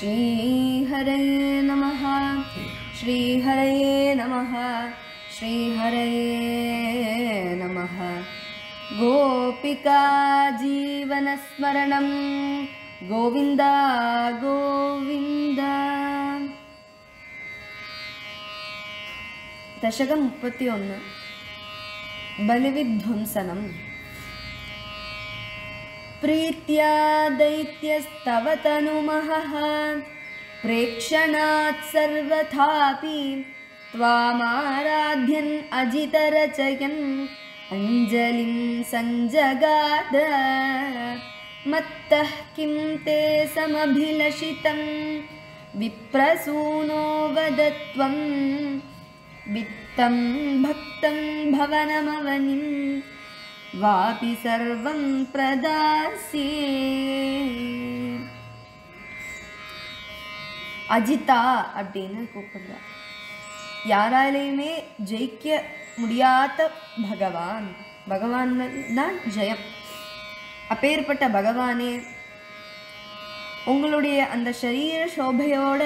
श्रीहरये नमः श्रीहरये नमः श्रीहरये नमः गोपिका जीवनस्मरणं गोविन्द गोविन्द ദശകം മുപ്പത്തിയൊന്ന് ബലിവിധ്വംസനം प्रीत्या दैत्यस्तव तनुमहः प्रेक्षणात् सर्वथापि त्वामाराध्यन् अजितरचयन् अञ्जलिं सञ्जगाद मत्तः किं ते समभिलषितं विप्रसूनो वद त्वं वित्तं भक्तं भवनमवनिम् வாபி சர்வம் பிரதாசியே அஜிதா அப்படின்னு கூப்பிடுறார் யாராலையுமே ஜெயிக்க முடியாத பகவான் பகவான் தான் ஜெயம் அப்பேற்பட்ட பகவானே உங்களுடைய அந்த சரீர சோபையோட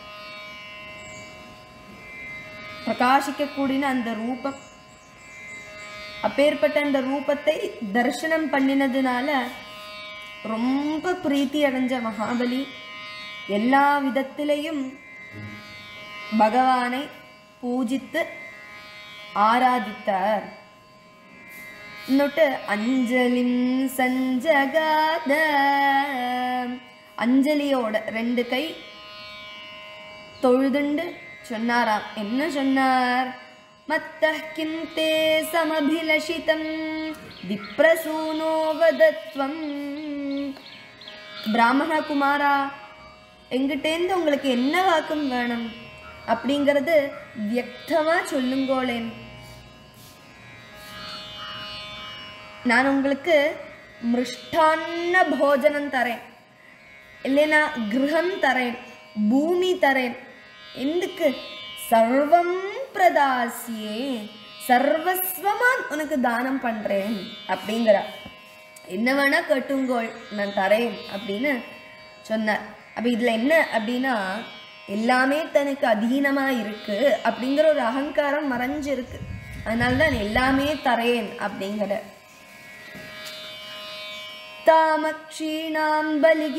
பிரகாசிக்கக்கூடிய அந்த ரூபம் அப்பேற்பட்ட அந்த ரூபத்தை தரிசனம் பண்ணினதுனால ரொம்ப பிரீத்தி அடைஞ்ச மகாபலி எல்லா விதத்திலையும் பகவானை பூஜித்து ஆராதித்தார் இன்னொட்டு அஞ்சலிம் சஞ்சகாத அஞ்சலியோட ரெண்டு கை தொழுதுண்டு சொன்னாராம் என்ன சொன்னார் मत्तः किं ते समभिलषितं विप्रसूनो वदत्वं பிராமண குமாரா எங்கிட்டேந்து உங்களுக்கு என்ன வாக்கம் வேணும் அப்படிங்கிறது வியக்தமா சொல்லுங்கோளேன் நான் உங்களுக்கு மிருஷ்டான்ன போஜனம் தரேன் இல்லைனா கிரகம் தரேன் பூமி தரேன் எந்துக்கு சர்வம் பிரதாசியே சர்வஸ்வமா உனக்கு தானம் பண்றேன் அப்படிங்கிறா என்ன வேணா கட்டுங்கோள் நான் தரேன் அப்படின்னு சொன்னார் அப்ப இதுல என்ன அப்படின்னா எல்லாமே தனக்கு அதீனமா இருக்கு அப்படிங்கிற ஒரு அகங்காரம் மறைஞ்சிருக்கு அதனால தான் எல்லாமே தரேன் அப்படிங்கிற तामक्षीणां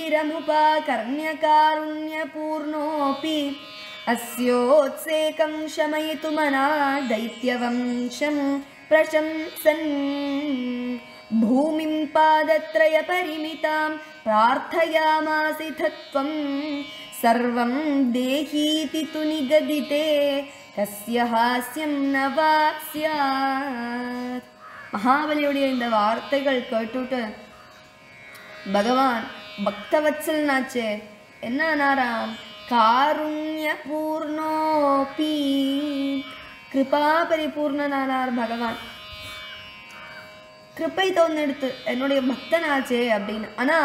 बलिगिरमुपाकर्ण्यकारुण्यपूर्णोऽपि अस्योत्सेकं शमयितुमना दैत्यवंशं प्रशंसन् भूमिं पादत्रयपरिमितां प्रार्थयामासिथ त्वं सर्वं देहीति तु निगदिते कस्य हास्यं न वा स्यात् மகாபலியுடைய இந்த வார்த்தைகள் கேட்டுட்டு பகவான் பக்தவத்சல்னாச்சே என்ன ஆனாராம் காருண்ய பூர்ணோபி கிருபா பரிபூர்ணனானார் பகவான் கிருப்பை தோந்தெடுத்து என்னுடைய பக்தனாச்சே அப்படின்னு ஆனா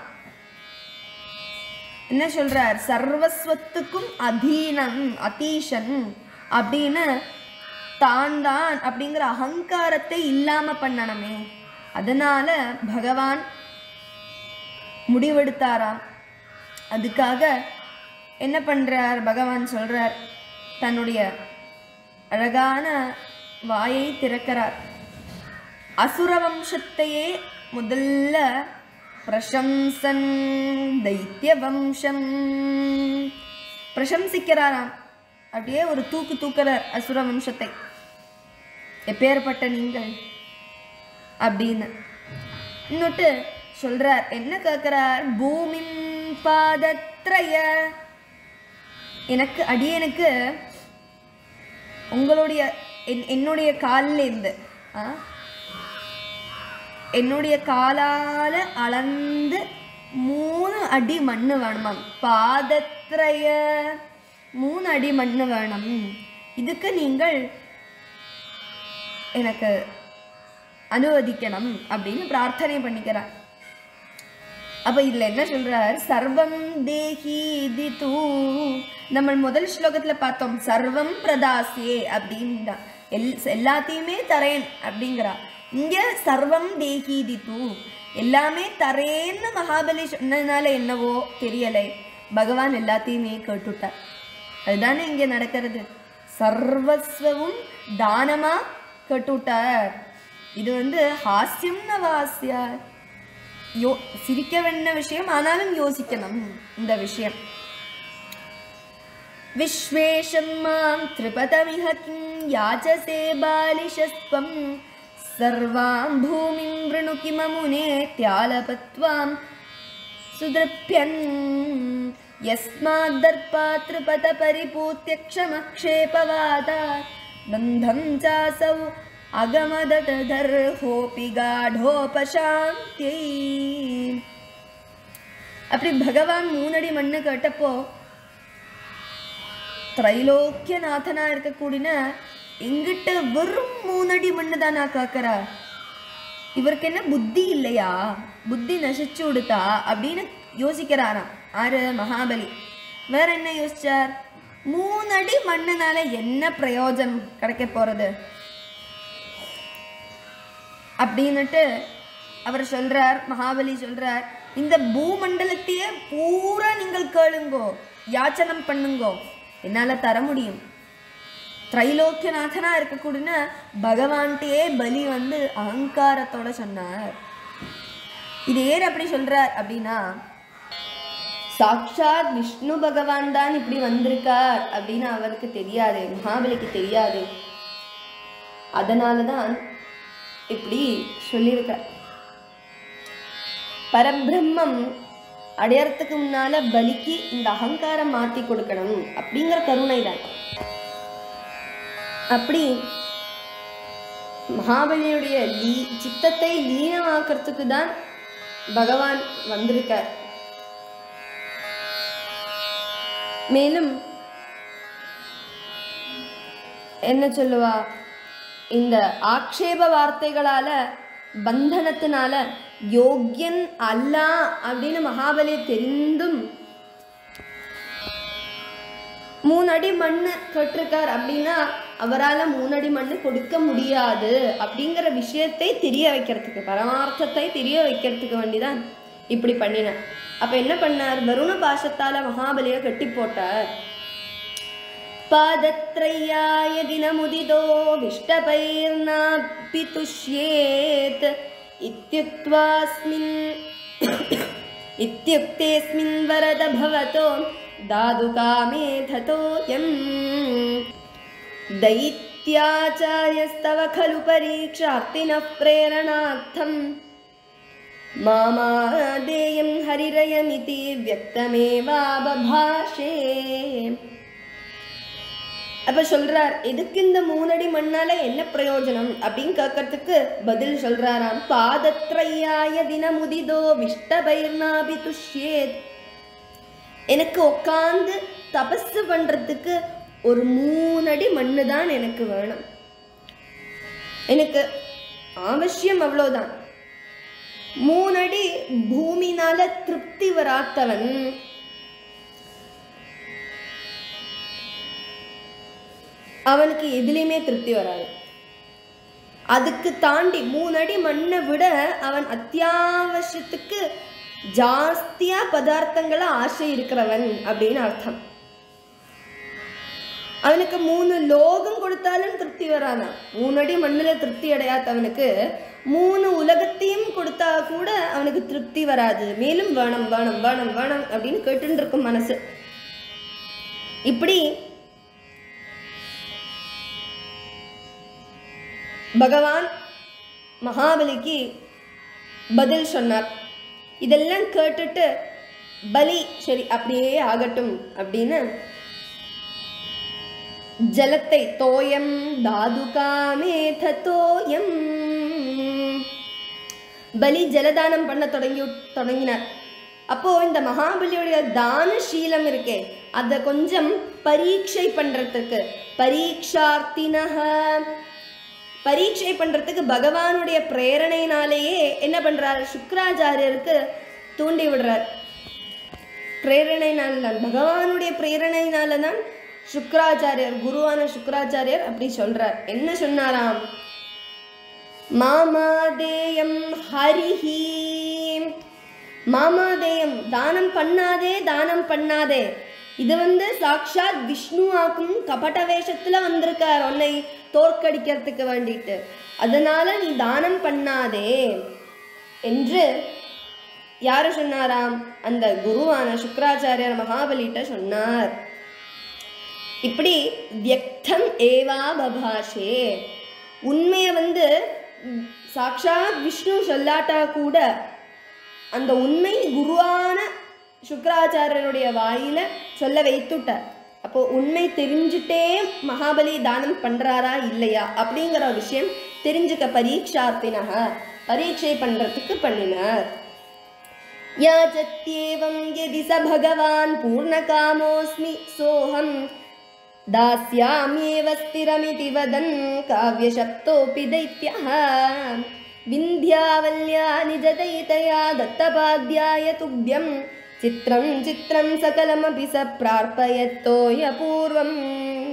என்ன சொல்றார் சர்வஸ்வத்துக்கும் அதீனம் அதீஷன் அப்படின்னு தான் தான் அப்படிங்கிற அகங்காரத்தை இல்லாம பண்ணணுமே அதனால பகவான் முடிவெடுத்தாராம் அதுக்காக என்ன பண்றார் பகவான் சொல்றார் தன்னுடைய அழகான வாயை திறக்கிறார் அசுர வம்சத்தையே முதல்ல பிரசம்சன் தைத்திய வம்சம் பிரசம்சிக்கிறாராம் அப்படியே ஒரு தூக்கு தூக்குறார் அசுர வம்சத்தை எப்பேற்பட்ட நீங்கள் அப்படின்னு இன்னொட்டு சொல்றார் என்ன கேட்கிறார் பூமி பாதத்ரய எனக்கு அடியனுக்கு உங்களுடைய என் என்னுடைய காலிலேருந்து ஆ என்னுடைய காலால அளந்து மூணு அடி மண்ணு வேணுமாம் பாதத்ரய மூணு அடி மண்ணு வேணும் இதுக்கு நீங்கள் எனக்கு அனுவதிக்கணும் அப்படின்னு பிரார்த்தனை பண்ணிக்கிறார் அப்ப இதுல என்ன சொல்றார் சர்வம் தேஹி இது தூ நம்ம முதல் ஸ்லோகத்துல பார்த்தோம் சர்வம் பிரதாசியே அப்படின்னா எல் எல்லாத்தையுமே தரேன் அப்படிங்கிறா இங்க சர்வம் தேஹி இது தூ எல்லாமே தரேன்னு மகாபலி சொன்னதுனால என்னவோ தெரியலை பகவான் எல்லாத்தையுமே கேட்டுட்டார் அதுதானே இங்கே நடக்கிறது சர்வஸ்வமும் தானமா கேட்டுட்டார் இது வந்து ஹாஸ்யம்னு வாசியார் யோ சிரிக்க வேண்டிய விஷயம் ஆனாலும் யோசிக்கணும் இந்த விஷயம் विश्वेशं मां त्रिपदमिह किं याचसे बालिशस्त्वं सर्वां भूमिं वृणु किममुने त्यालपत्वां सुदृप्यन् यस्माद्दर्पातृपदपरिपूत्य क्षमक्षेपवादात् बन्धं चासौ अगमदतदर्होऽपि गाढोपशान्त्यै அப்படி பகவான் மூணடி மண்ணு கேட்டப்போ திரைலோக்கியநாதனா இருக்கக்கூடிய எங்கிட்ட வெறும் மூணடி மண்ணு தானா காக்கறா இவருக்கு என்ன புத்தி இல்லையா புத்தி நசிச்சு விடுத்தா அப்படின்னு யோசிக்கிறாராம் ஆறு மகாபலி வேற என்ன யோசிச்சார் மூணடி மண்ணுனால என்ன பிரயோஜனம் கிடைக்க போறது அப்படின்னுட்டு அவர் சொல்றார் மகாபலி சொல்றார் இந்த பூமண்டலத்தையே பூரா நீங்கள் கேளுங்கோ யாச்சனம் பண்ணுங்கோ என்னால தர முடியும் திரைலோக்கியநாதனா இருக்கக்கூடிய பகவான்கிட்டயே பலி வந்து அகங்காரத்தோட சொன்னார் இது ஏன் அப்படி சொல்றார் அப்படின்னா சாக்ஷாத் விஷ்ணு பகவான் தான் இப்படி வந்திருக்கார் அப்படின்னு அவருக்கு தெரியாது மகாபலிக்கு தெரியாது அதனால தான் இப்படி சொல்லியிருக்கார் பரபிரம்மம் அடையறதுக்கு முன்னால பலிக்கு இந்த அகங்காரம் மாத்தி கொடுக்கணும் அப்படிங்கிற கருணை தான் அப்படி மகாபலியுடைய லீ சித்தத்தை லீனமாக்கிறதுக்கு தான் பகவான் வந்திருக்கார் மேலும் என்ன சொல்லுவா இந்த ஆக்ஷேப வார்த்தைகளால பந்தனத்தினால யோக்கியன் அல்ல அப்படின்னு மகாபலி தெரிந்தும் மூணடி மண்ணு கேட்டிருக்கார் அப்படின்னா அவரால் மூணடி மண்ணு கொடுக்க முடியாது அப்படிங்கிற விஷயத்தை தெரிய வைக்கிறதுக்கு பரமார்த்தத்தை தெரிய வைக்கிறதுக்கு வேண்டிதான் இப்படி பண்ணினார் அப்ப என்ன பண்ணார் வருண பாசத்தால மகாபலியை கட்டி போட்டார் पादत्रय्याय दिनमुदितो विष्टपैर्नापि तुष्येत् इत्युक्त्वास्मिन् इत्युक्तेऽस्मिन् वरद भवतो दादुकामे थतोऽयम् दैत्याचार्यस्तव खलु परीक्षार्थिनः प्रेरणार्थम् मामादेयं हरिरयमिति व्यक्तमेवाबभाषे அப்ப சொல்றார் எதுக்கு இந்த மூணடி மண்ணால என்ன பிரயோஜனம் அப்படின்னு கேட்கறதுக்கு பதில் சொல்றாராம் பாதத்ரையாய தினமுதிதோ விஷ்டபைர்னாபி துஷ்யேத் எனக்கு உட்காந்து தபசு பண்றதுக்கு ஒரு மூணடி மண்ணு தான் எனக்கு வேணும் எனக்கு அவசியம் அவ்வளோதான் மூணடி பூமினால திருப்தி வராத்தவன் அவனுக்கு எதுலேயுமே திருப்தி வராது அதுக்கு தாண்டி மூணடி மண்ணை விட அவன் அத்தியாவசியத்துக்கு ஜாஸ்தியா பதார்த்தங்களை ஆசை இருக்கிறவன் அப்படின்னு அர்த்தம் அவனுக்கு மூணு லோகம் கொடுத்தாலும் திருப்தி வராதான் மூணடி மண்ணில் திருப்தி அடையாதவனுக்கு மூணு உலகத்தையும் கொடுத்தா கூட அவனுக்கு திருப்தி வராது மேலும் வேணும் வேணும் வேணும் வேணும் அப்படின்னு கேட்டுன்னு இருக்கும் மனசு இப்படி பகவான் மகாபலிக்கு பதில் சொன்னார் இதெல்லாம் கேட்டுட்டு பலி சரி அப்படியே ஆகட்டும் அப்படின்னு ஜலத்தை தோயம் தாதுகாமே தோயம் பலி ஜலதானம் பண்ண தொடங்கி தொடங்கினார் அப்போ இந்த மகாபலியுடைய தான சீலம் இருக்கே அதை கொஞ்சம் பரீட்சை பண்றதுக்கு பரீட்சார்த்தினக பரீட்சை பண்றதுக்கு பகவானுடைய பிரேரணையினாலேயே என்ன பண்றாரு சுக்கராச்சாரியருக்கு தூண்டி விடுறார் பிரேரணையினால தான் பகவானுடைய பிரேரணையினால தான் சுக்கராச்சாரியர் குருவான சுக்கராச்சாரியர் அப்படி சொல்றார் என்ன சொன்னாராம் மாமாதேயம் ஹரிஹி மாமாதேயம் தானம் பண்ணாதே தானம் பண்ணாதே இது வந்து சாக்ஷாத் விஷ்ணுவாக்கும் கபட வேஷத்துல வந்திருக்கார் உன்னை தோற்கடிக்கிறதுக்கு வேண்டிட்டு அதனால நீ தானம் பண்ணாதே என்று யாரு சொன்னாராம் அந்த குருவான சுக்கராச்சாரியர் மகாபலிட்ட சொன்னார் இப்படி வியக்தம் ஏவா பபாஷே உண்மையை வந்து ம், சாக்ஷாத் விஷ்ணு சொல்லாட்டா கூட அந்த உண்மை குருவான சுக்கராச்சாரியருடைய வாயில சொல்ல வைத்துட்டார் அப்போ உண்மை தெரிஞ்சுட்டே மகாபலி தானம் பண்றாரா இல்லையா அப்படிங்கிற ஒரு விஷயம் தெரிஞ்சுக்க பரீட்சார்த்தினக பரீட்சை பண்றதுக்கு பண்ணினார் याचत्येवं यदि स भगवान् पूर्णकामोऽस्मि सोऽहं दास्याम्येव स्थिरमिति वदन् काव्यशब्दोऽपि दैत्यः विन्ध्यावल्या निजदयितया दत्तपाद्याय तुभ्यं चित्रं चित्रं सकलमपि स प्रार्पयत्तोयपूर्वम्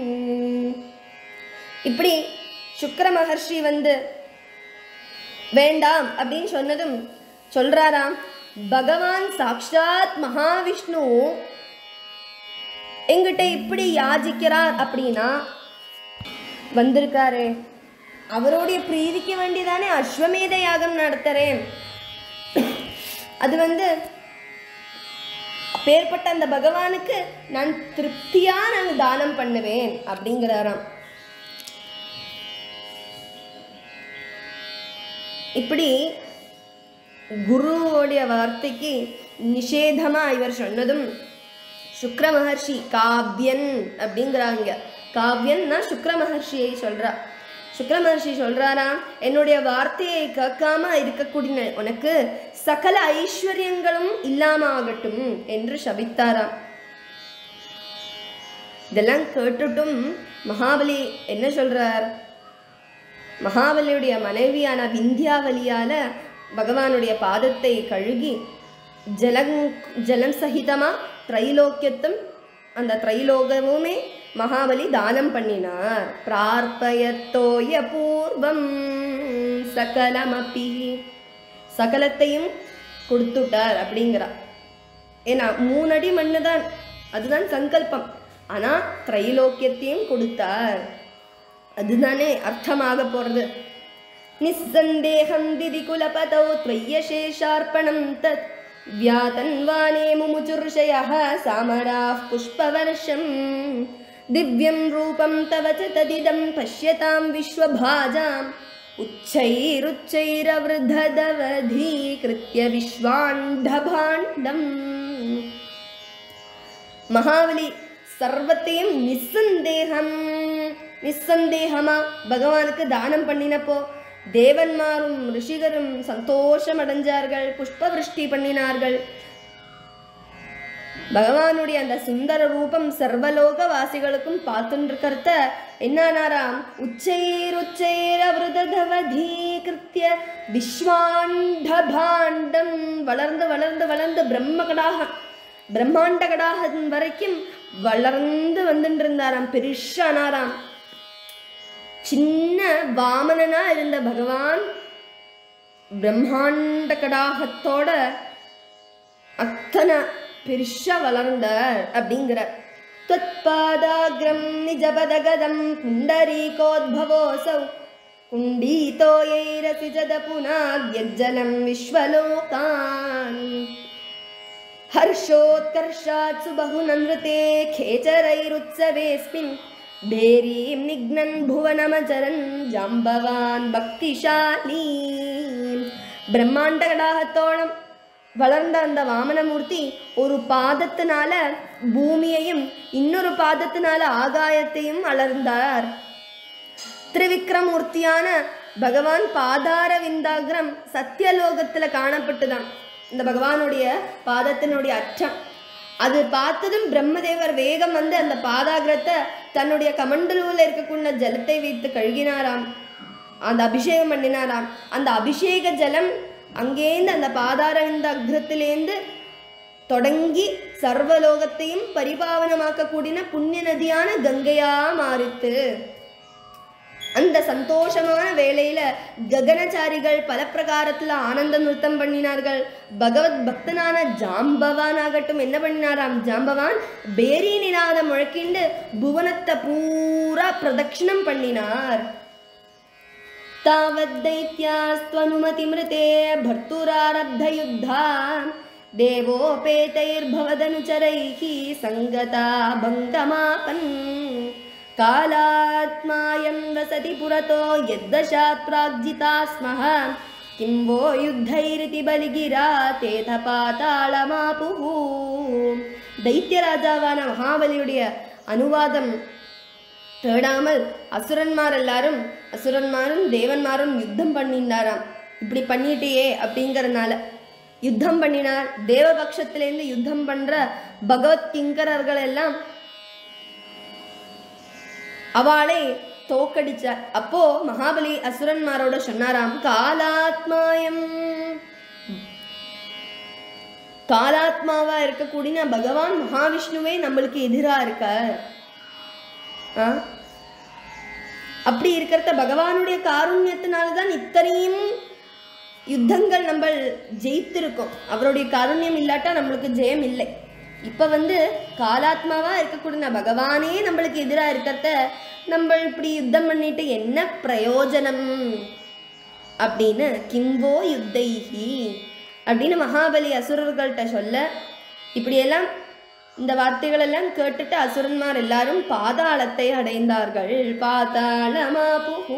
இப்படி சுக்கர மகர்ஷி வந்து வேண்டாம் அப்படின்னு சொன்னதும் சொல்றாராம் பகவான் சாக்ஷாத் மகாவிஷ்ணு எங்கிட்ட இப்படி யாசிக்கிறார் அப்படின்னா வந்திருக்காரே அவருடைய பிரீதிக்கு வேண்டிதானே அஸ்வமேத யாகம் நடத்துறேன் அது வந்து பேர்பட்ட அந்த பகவானுக்கு நான் திருப்தியா நான் தானம் பண்ணுவேன் அப்படிங்கிறாராம் இப்படி குருவோடைய வார்த்தைக்கு நிஷேதமா இவர் சொன்னதும் சுக்ர மகர்ஷி காவ்யன் அப்படிங்கிறாங்க காவ்யன்னா சுக்ர மகர்ஷியை சொல்றா சுக்ர மகர்ஷி சொல்றாராம் என்னுடைய வார்த்தையை கேட்காம இருக்கக்கூடிய உனக்கு சகல ஐஸ்வர்யங்களும் இல்லாம ஆகட்டும் என்று சபித்தாராம் இதெல்லாம் கேட்டுட்டும் மகாபலி என்ன சொல்றார் மகாபலியுடைய மனைவியான விந்தியாவலியால பகவானுடைய பாதத்தை கழுகி ஜலம் ஜலம் சகிதமா திரைலோக்கியத்தும் அந்த திரைலோகமுமே மகாபலி தானம் பண்ணினார் பிரார்ப்பயத்தோய பூர்வம் சகலமப்பி சகலத்தையும் கொடுத்துட்டார் அப்படிங்கிறா ஏன்னா மூணடி மண்ணு தான் அதுதான் சங்கல்பம் ஆனா திரைலோக்கியத்தையும் கொடுத்தார் அதுதானே அர்த்தமாக போறது நிசந்தேகம் திதி குலபதௌ त्वय्यशेषार्पणं तत् व्यातन्वाने मुमुचुर्षयः सामराः पुष्पवर्षम् दिव्यं रूपं तव च तदिदं पश्यतां विश्वभाजाम् उच्चैरुच्चैरवृद्धदवधीकृत्य विश्वाण्डभाण्डम् மகாபலி சர்வத்தையும் நிசந்தேகம் நிசந்தேகமா பகவானுக்கு தானம் பண்ணினப்போ தேவன்மாரும் ரிஷிகரும் சந்தோஷம் அடைஞ்சார்கள் புஷ்பவிருஷ்டி பண்ணினார்கள் பகவானுடைய அந்த சுந்தர ரூபம் சர்வலோக வாசிகளுக்கும் பார்த்துட்டு இருக்கிறத என்னானாராம் உச்சைர் உச்சைர் அவருதவதீகிருத்திய விஸ்வாண்ட பாண்டம் வளர்ந்து வளர்ந்து வளர்ந்து பிரம்ம கடாகம் பிரம்மாண்ட கடாகம் வரைக்கும் வளர்ந்து வந்துட்டு இருந்தாராம் பெருஷானாராம் சின்ன வாமனனா இருந்த பகவான் பிரம்மாண்ட கடாகத்தோட அத்தனை பெருசா வளர்ந்தார் அப்படிங்கிற त्वत्पादाग्रं निजपदगदं पुण्डरीकोद्भवोऽसौ कुण्डीतोयैरसि जदपुनाद्यज्जलं विश्वलोकान् हर्षोत्कर्षात् सुबहुननृते खेचरैरुत्सवेऽस्मिन् भेरीं निघ्नन् भुवनमचरन् जाम्बवान् பக்திசாலி பிரம்மாண்ட கடாகத்தோளம் வளர்ந்த அந்த வாமனமூர்த்தி ஒரு பாதத்தினால பூமியையும் இன்னொரு பாதத்தினால ஆகாயத்தையும் அளர்ந்தார் திரிவிக்ரமூர்த்தியான பகவான் பாதார விந்தாகிரம் சத்தியலோகத்துல காணப்பட்டுதான் இந்த பகவானுடைய பாதத்தினுடைய அச்சம் அது பார்த்ததும் பிரம்மதேவர் வேகம் வந்து அந்த பாதாகிரத்தை தன்னுடைய கமண்டலூர்ல இருக்கக்கூடிய ஜலத்தை வைத்து கழுகினாராம் அந்த அபிஷேகம் பண்ணினாராம் அந்த அபிஷேக ஜலம் அங்கேருந்து அந்த பாதார விந்த அக்ரத்திலேருந்து தொடங்கி சர்வலோகத்தையும் பரிபாவனமாக்க கூடின புண்ணிய நதியான கங்கையா மாறித்து அந்த சந்தோஷமான வேளையில ககனச்சாரிகள் பல பிரகாரத்துல ஆனந்த நிறுத்தம் பண்ணினார்கள் பகவத் பக்தனான ஜாம்பவான் ஆகட்டும் என்ன பண்ணினாராம் ஜாம்பவான் பேரி நிநாதம் முழக்கிண்டு புவனத்தை பூரா பிரதட்சிணம் பண்ணினார் तावद्दैत्यास्त्वनुमतिमृते भर्तुरारब्धयुद्धा देवोपेतैर्भवदनुचरैः सङ्गता भङ्गमापन् कालात्मायं वसति पुरतो यद्दशात् प्राग्जिता स्मः किं वो युद्धैरिति बलिगिरा तेथ पाताளமாபுः தைத்தியராஜாவான மகாபலியுடைய அனுவாதம் தேடாமல் அசுரன்மார் எல்லாரும் அசுரன்மாரும் தேவன்மாரும் யுத்தம் பண்ணினாராம் இப்படி பண்ணிட்டியே அப்படிங்கறதுனால யுத்தம் பண்ணினார் தேவபக்ஷத்திலேருந்து யுத்தம் பண்ற பகவத் கிங்கரர்கள் எல்லாம் அவளை தோக்கடிச்சார் அப்போ மகாபலி அசுரன்மாரோட சொன்னாராம் காலாத்மாயம் காலாத்மாவா இருக்கக்கூடிய பகவான் மகாவிஷ்ணுவே நம்மளுக்கு எதிரா இருக்கார் ஆ? அப்படி இருக்கிறத பகவானுடைய காருண்யத்தினால தான் இத்தனையும் யுத்தங்கள் நம்ம ஜெயித்திருக்கோம் அவருடைய காருண்யம் இல்லாட்டா நம்மளுக்கு ஜெயம் இல்லை இப்ப வந்து காலாத்மாவா இருக்கக்கூடிய பகவானே நம்மளுக்கு எதிரா இருக்கிறத நம்ம இப்படி யுத்தம் பண்ணிட்டு என்ன பிரயோஜனம் அப்படின்னு கிம்போ யுத்தைஹி அப்படின்னு மகாபலி அசுரர்கள்ட்ட சொல்ல இப்படியெல்லாம் இந்த வார்த்தைகள் எல்லாம் கேட்டுட்டு அசுரன்மார் எல்லாரும் பாதாளத்தை அடைந்தார்கள் பாதாளமாபுஹு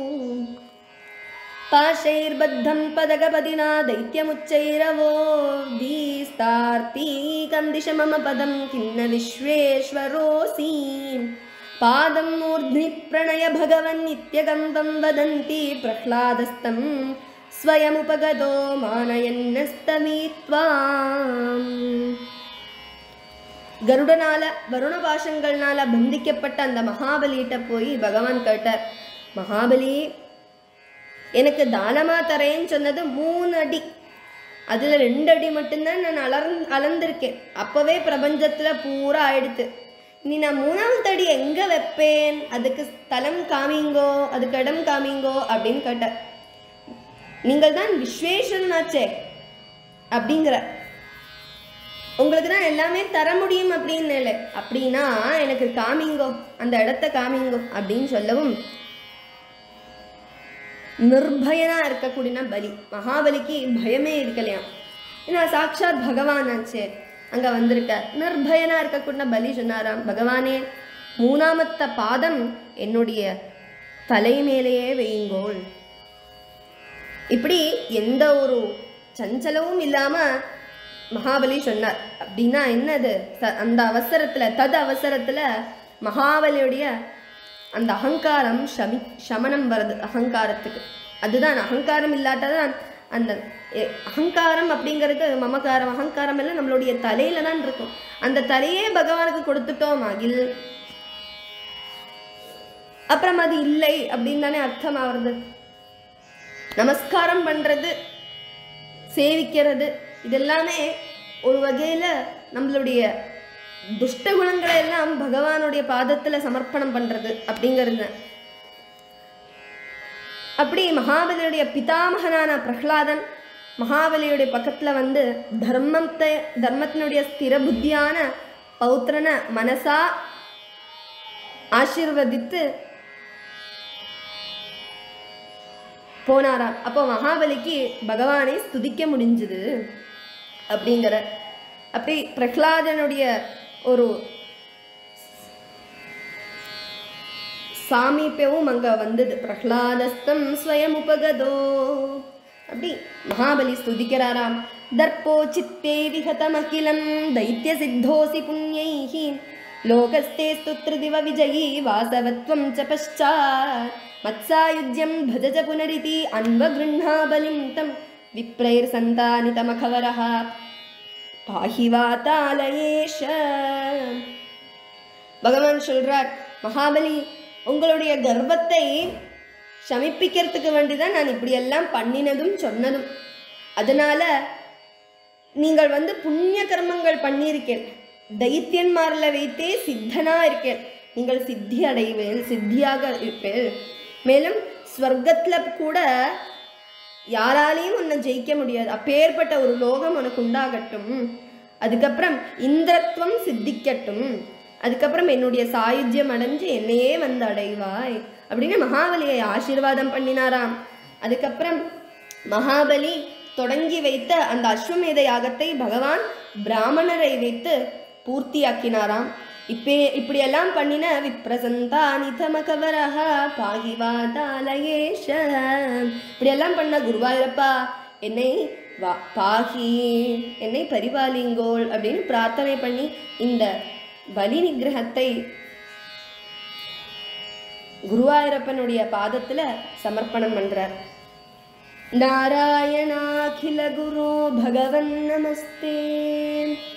பாஷைர்பத்தம் பதகபதினா தைத்தியமுச்சைரவோ தீஸ்தார்த்தீகம் திஷ மம பதம் கிண்ண விஸ்வேஸ்வரோசி பாதம் மூர்ध्नि प्रणय भगवन् नित्यगन्धं वदन्ति प्रह्लादस्तं स्वयमुपगतो मानयन्नस्तमीत्वाम् கருடனால வருண பாஷங்கள்னால பந்திக்கப்பட்ட அந்த மகாபலிகிட்ட போய் பகவான் கேட்டார் மகாபலி எனக்கு தானமா தரேன்னு சொன்னது மூணு அடி அதுல ரெண்டு அடி மட்டும்தான் நான் அலர் அளந்திருக்கேன் அப்பவே பிரபஞ்சத்துல பூரா ஆயிடுத்து இனி நான் மூணாவது அடி எங்க வைப்பேன் அதுக்கு ஸ்தலம் காமிங்கோ அதுக்கு இடம் காமிங்கோ அப்படின்னு கேட்டார் நீங்கள் தான் விஸ்வேஸ்வரனாச்சே அப்படிங்கிற உங்களுக்கு தான் எல்லாமே தர முடியும் அப்படின்னு இல்லை அப்படின்னா எனக்கு காமிங்கோ அந்த இடத்த காமிங்கோ அப்படின்னு சொல்லவும் நிர்பயனா இருக்கக்கூடிய பலி மகாபலிக்கு பயமே இருக்கலையாம் ஏன்னா சாட்சாத் பகவான் ஆச்சே அங்க வந்திருக்கார் நிர்பயனா இருக்கக்கூடிய பலி சொன்னாராம் பகவானே மூணாமத்த பாதம் என்னுடைய தலை மேலேயே வையுங்கோள் இப்படி எந்த ஒரு சஞ்சலமும் இல்லாம மகாபலி சொன்னார் அப்படின்னா என்னது த- அந்த அவசரத்துல தது அவசரத்துல மகாபலியுடைய அந்த அகங்காரம் ஷமி சமனம் வருது அகங்காரத்துக்கு அதுதான் அகங்காரம் இல்லாட்டதான் அந்த எ- அகங்காரம் அப்படிங்கிறது மமகாரம் அகங்காரம் எல்லாம் நம்மளுடைய தலையில தான் இருக்கும் அந்த தலையே பகவானுக்கு கொடுத்துட்டோம் அகில் அப்புறம் அது இல்லை அப்படின்னு தானே அர்த்தம் ஆகுறது நமஸ்காரம் பண்றது சேவிக்கிறது இதெல்லாமே ஒரு வகையில நம்மளுடைய துஷ்ட குணங்களை எல்லாம் பகவானுடைய பாதத்துல சமர்ப்பணம் பண்றது அப்படிங்கிறது தான். அப்படி மகாபலியுடைய பிதாமகனான பிரஹ்லாதன் மகாபலியுடைய பக்கத்துல வந்து தர்மத்தை தர்மத்தினுடைய ஸ்திர புத்தியான பௌத்திரனை மனசா ஆசீர்வதித்து போனாராம் அப்போ மகாபலிக்கு பகவானை ஸ்துதிக்க முடிஞ்சுது அப்படிங்கிற அப்படி பிரஹ்லாதனுடைய ஒரு சாமீபியமும் அங்க வந்தது பிரஹ்லாதஸ்தம் ஸ்வயம் உபகதோ அப்படி மகாபலி ஸ்துதிக்கிறாராம் தர்ப்போ சித்தே விஹதமகிலம் தைத்திய சித்தோசி புண்ணியைஹி லோகஸ்தே ஸ்துத்ருதிவ விஜயி வாசவத்வம் ச பశ్చాத் மத்சாயுஜ்யம் பஜஜ புனரிதி அன்வகிருண்ணா பலிம் தம் விப்ரைர்சந்தானிதமகவரः பாஹி வாதாலயேஷ பகவான் சொல்றார் மகாபலி உங்களுடைய கர்வத்தை சமிப்பிக்கிறதுக்கு வேண்டிதான் நான் இப்படியெல்லாம் பண்ணினதும் சொன்னதும் அதனால நீங்கள் வந்து புண்ணிய கர்மங்கள் பண்ணியிருக்கேன் தைத்தியன்மாரில் வைத்தே சித்தனா இருக்கேன் நீங்கள் சித்தி அடைவேல் சித்தியாக இருப்பேல் மேலும் ஸ்வர்க்கத்துல கூட யாராலையும் உன்னை ஜெயிக்க முடியாது அப்பேற்பட்ட ஒரு லோகம் உனக்கு உண்டாகட்டும் அதுக்கப்புறம் இந்திரத்துவம் சித்திக்கட்டும் அதுக்கப்புறம் என்னுடைய சாயுஜ்யம் அடைஞ்சு என்னையே வந்து அடைவாய் அப்படின்னு மகாபலியை ஆசீர்வாதம் பண்ணினாராம் அதுக்கப்புறம் மகாபலி தொடங்கி வைத்த அந்த அஸ்வமேத யாகத்தை பகவான் பிராமணரை வைத்து பூர்த்தியாக்கினாராம் இப்பே இப்படியெல்லாம் பண்ணின விப்ரசந்தானி தமகவரஹ பாகிவாதாலயேஷ இப்படியெல்லாம் பண்ண குருவாயூரப்பா என்னை வா பாகி என்னை பரிபாலிங்கோள் அப்படின்னு பிரார்த்தனை பண்ணி இந்த பலி நிகிரகத்தை குருவாயூரப்பனுடைய பாதத்துல சமர்ப்பணம் பண்றார் நாராயணாகில குரு பகவன் நமஸ்தே